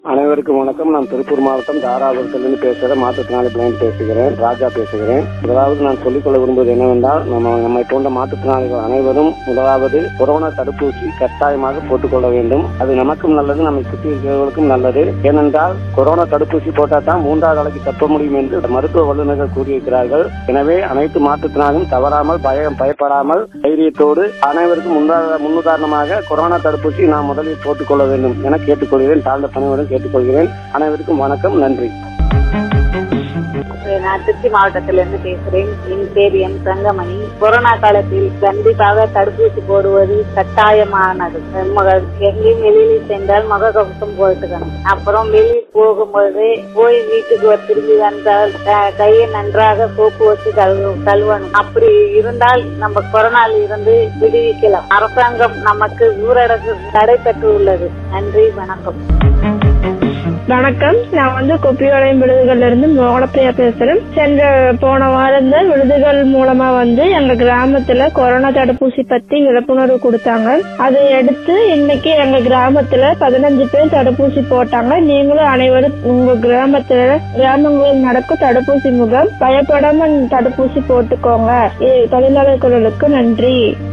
அனைவருக்கும் வணக்கம் நான் திருப்பூர் மாவட்டம் தாராபுரத்திலிருந்து பேசுகிறேன் மாற்றுத்திறனாளி பிளான் பேசுகிறேன் ராஜா பேசுகிறேன் முதலாவது நான் சொல்லிக்கொள்ள விரும்புவது என்னவென்றால் நம்ம நம்மை போன்ற மாற்றுத்திறனாளிகள் அனைவரும் முதலாவது கொரோனா தடுப்பூசி கட்டாயமாக போட்டுக்கொள்ள வேண்டும் அது நமக்கும் நல்லது நம்மை சுற்றி இருக்கிறவர்களுக்கும் நல்லது ஏனென்றால் கொரோனா தடுப்பூசி போட்டால் தான் மூன்றாவது அலைக்கு தப்ப முடியும் என்று மருத்துவ வல்லுநர்கள் கூறியிருக்கிறார்கள் எனவே அனைத்து மாற்றுத்திறனாலும் தவறாமல் பயம் பயப்படாமல் தைரியத்தோடு அனைவருக்கும் முன்னுதா- முன்னுதாரணமாக கொரோனா தடுப்பூசி நாம் முதலில் போட்டுக்கொள்ள வேண்டும் என கேட்டுக்கொள்கிறேன் தாழ்ந்த பணியுடன் கேட்டுக்கொள்கிறேன் அனைவருக்கும் வணக்கம் நன்றி நான் திருச்சி மாவட்டத்திலிருந்து பேசுறேன் என் பேர் எம் தங்கமணி கொரோனா காலத்தில் கண்டிப்பாக தடுப்பூசி போடுவது கட்டாயமானது மக- எங்கேயும் வெளியில் சென்றால் முகக்கவசம் போட்டுக்கணும் அப்புறம் வெளியில் போகும்போது போய் வீட்டுக்கு வ- திரும்பி வந்தால் க- கையை நன்றாக சோப்பு வச்சு கழுவு கழுவணும் அப்படி இருந்தால் நம்ம கொரோனாவில் இருந்து விடுவிக்கலாம் அரசாங்கம் நமக்கு ஊரடங்கு தடை பெற்று உள்ளது நன்றி வணக்கம் வணக்கம் நான் வந்து கொப்பியோடையம் விழுதுகள்ல இருந்து மோகனப்பிரியா பேசுறேன் சென்ற போன வாரம் தான் விழுதுகள் மூலமா வந்து எங்க கிராமத்துல கொரோனா தடுப்பூசி பத்தி விழிப்புணர்வு கொடுத்தாங்க அதை அடுத்து இன்னைக்கு எங்க கிராமத்துல பதினஞ்சு பேர் தடுப்பூசி போட்டாங்க நீங்களும் அனைவரும் உங்க கிராமத்துல கிராமங்களில் நடக்கும் தடுப்பூசி முகாம் பயப்படாம தடுப்பூசி போட்டுக்கோங்க இ- தொழிலாளர்களுக்கு நன்றி